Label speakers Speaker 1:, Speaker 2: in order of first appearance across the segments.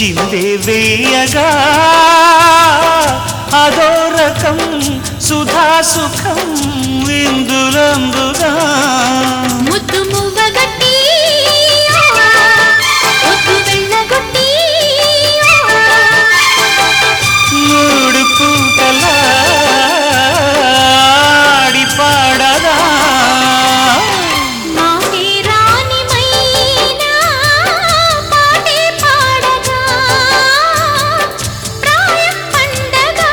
Speaker 1: చిందే వేయగా అదో రకం సుధా సుఖం విందులందుగా
Speaker 2: ముద్దు మువ్వగట్టి ముద్దు వెళ్ళగొట్టి
Speaker 1: మూడు పూటలా ఆడి పాడదా
Speaker 2: మాటే రాని మైనా పాటే పాడగా ప్రాయం పండగా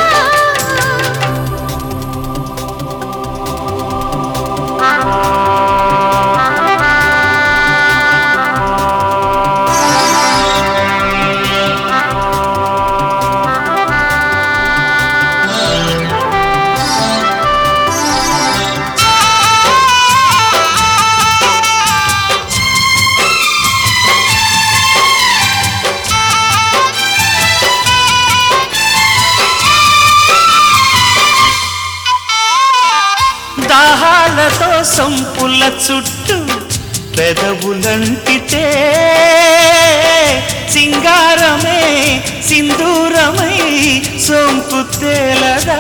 Speaker 1: దాహాలతో సంపుల చుట్టూ పెదవులంటితే సింగారమే సింధూరమై సొంపు తేలదా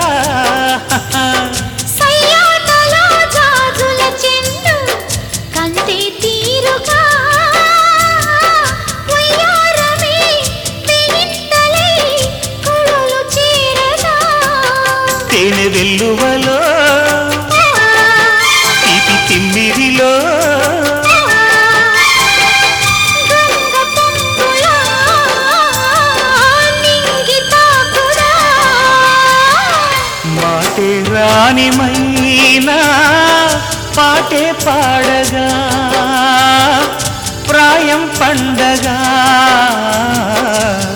Speaker 2: సయ్యాటలో జాజుల చెండు కంటే తీరుగా వయ్యారమే వెయింతలై కొడులు చేరగా
Speaker 1: తేనె వెల్లువలో తీపి తిమ్మిరిలో
Speaker 2: గంగ పొంగులా నింగి తాకుడా
Speaker 1: మాటే రాని మైనా పాటే పాడగా ప్రాయం పండగా